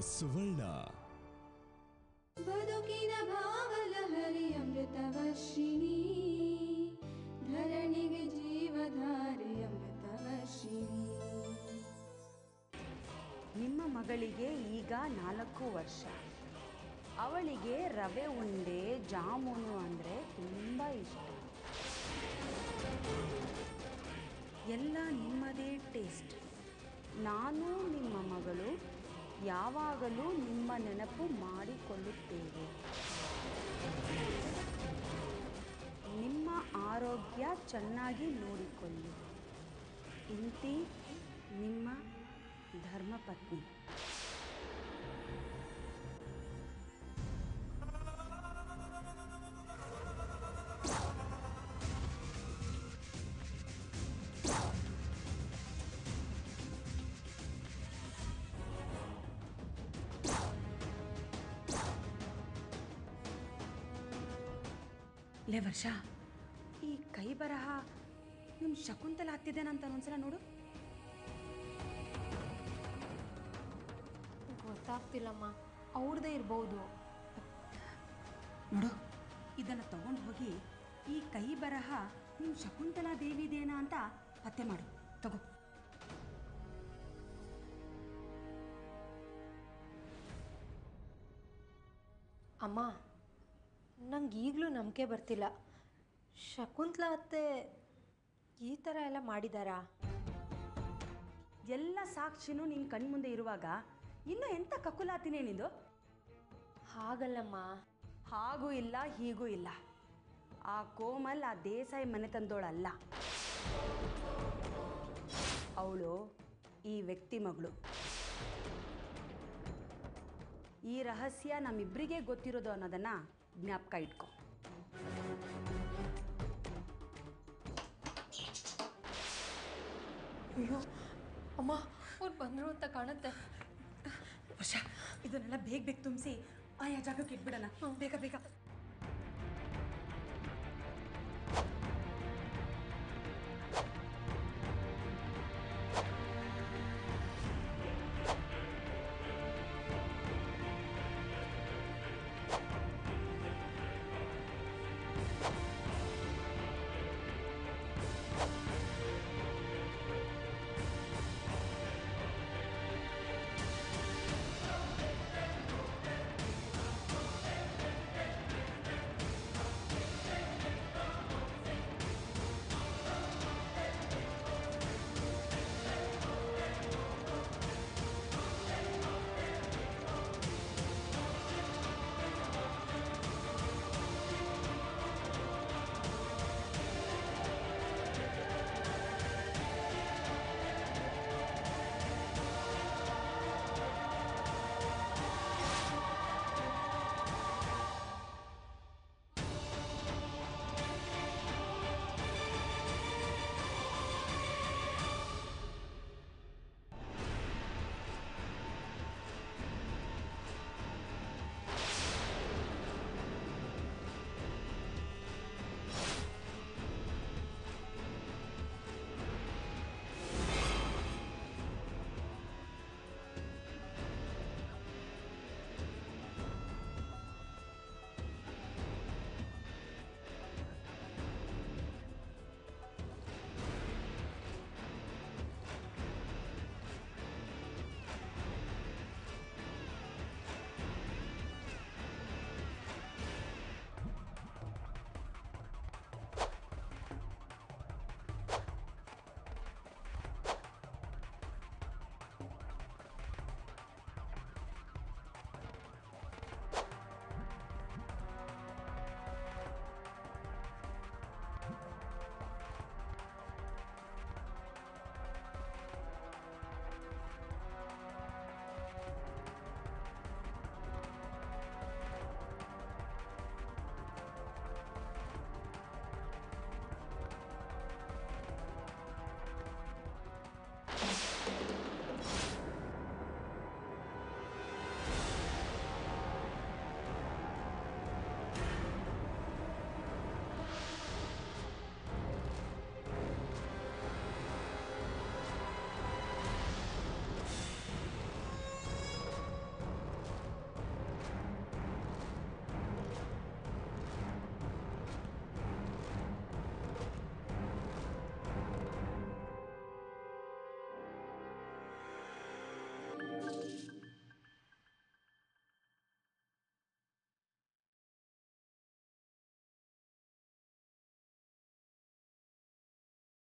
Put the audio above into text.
ಸುವರ್ಣ ಬದುಕಿನ ಭಾವಲಹರಿ ಅಮೃತವರ್ಷಿಣಿ ಧರಣಿಗೆ ಜೀವಧಾರೆ ಅಮೃತವರ್ಷಿಣಿ ನಿಮ್ಮ ಮಗಳಿಗೆ ಈಗ ನಾಲ್ಕು ವರ್ಷ ಅವಳಿಗೆ ರವೆ ಉಂಡೆ ಜಾಮೂನು ಅಂದರೆ ತುಂಬ ಇಷ್ಟ ಎಲ್ಲ ನಿಮ್ಮದೇ ಟೇಸ್ಟ್ ನಾನು ನಿಮ್ಮ ಮಗಳು ಯಾವಾಗಲೂ ನಿಮ್ಮ ನೆನಪು ಮಾಡಿಕೊಳ್ಳುತ್ತೇವೆ ನಿಮ್ಮ ಆರೋಗ್ಯ ಚೆನ್ನಾಗಿ ನೋಡಿಕೊಳ್ಳಿ ಇಂತಿ ನಿಮ್ಮ ಧರ್ಮಪತ್ನಿ ಲೇ ವರ್ಷ ಈ ಕೈ ಬರಹ ನಿಮ್ಮ ಶಕುಂತಲ ಹತ್ತಿದ್ದೇನಂತ ಒಂದ್ಸಲ ನೋಡು ಗೊತ್ತಾಗ್ತಿಲ್ಲಮ್ಮ ಅವ್ರದ್ದೇ ಇರ್ಬೋದು ನೋಡು ಇದನ್ನು ತಗೊಂಡು ಹೋಗಿ ಈ ಕೈ ಬರಹ ನಿಮ್ಮ ಶಕುಂತಲಾ ದೇವಿದೇನಾ ಅಂತ ಪತ್ತೆ ಮಾಡು ತಗೋ ಅಮ್ಮ ನಂಗೆ ಈಗಲೂ ನಂಬಿಕೆ ಬರ್ತಿಲ್ಲ ಶಕುಂತ್ಲಾ ಅತ್ತೆ ಈ ಥರ ಎಲ್ಲ ಮಾಡಿದಾರಾ ಎಲ್ಲ ಸಾಕ್ಷಿನೂ ನಿನ್ನ ಕಣ್ಮುಂದೆ ಇರುವಾಗ ಇನ್ನೂ ಎಂಥ ಕಕುಲಾತಿನೇ ನಿಂದು ಹಾಗಲ್ಲಮ್ಮ ಹಾಗೂ ಇಲ್ಲ ಹೀಗೂ ಇಲ್ಲ ಆ ಕೋಮಲ್ ಆ ದೇಸಾಯಿ ಮನೆ ತಂದೋಳಲ್ಲ ಅವಳು ಈ ವ್ಯಕ್ತಿ ಮಗಳು ಈ ರಹಸ್ಯ ನಮ್ಮಿಬ್ಬರಿಗೆ ಗೊತ್ತಿರೋದು ಅನ್ನೋದನ್ನ ಜ್ಞಾಪಕ ಇಟ್ಕೊ ಅಯ್ಯೋ ಅಮ್ಮ ಅವ್ರು ಬಂದರು ಅಂತ ಕಾಣುತ್ತೆ ವರ್ಷ ಇದನ್ನೆಲ್ಲ ಬೇಗ ಬೇಗ ತುಂಬಿಸಿ ಆಯಾ ಜಾಗಕ್ಕೆ ಇಟ್ಬಿಡೋಣ ಬೇಗ ಬೇಗ